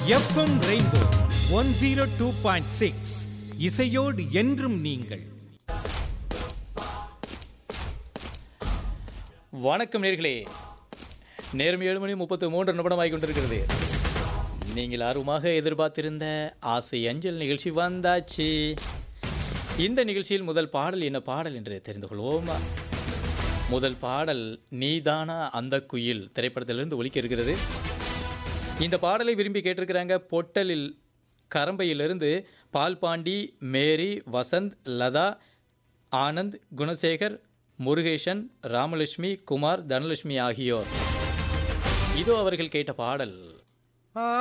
FM Rainbow one zero two point six இசையோடு என்றும் நீங்கள் வணக்கம் நேர்களே நேரம் ஏழு மணி முப்பத்து மூன்று நிமிடமாகி கொண்டிருக்கிறது நீங்கள் ஆர்வமாக எதிர்பார்த்திருந்த ஆசை அஞ்சல் நிகழ்ச்சி வந்தாச்சு இந்த நிகழ்ச்சியில் முதல் பாடல் என்ன பாடல் என்று தெரிந்து கொள்வோமா முதல் பாடல் நீதானா அந்த குயில் திரைப்படத்திலிருந்து ஒலிக்க இருக்கிறது இந்த பாடலை விரும்பி கேட்டிருக்கிறாங்க பொட்டலில் கரம்பையிலிருந்து பால்பாண்டி மேரி வசந்த் லதா ஆனந்த் குணசேகர் முருகேசன் ராமலட்சுமி குமார் தனலட்சுமி ஆகியோர் இதோ அவர்கள் கேட்ட பாடல்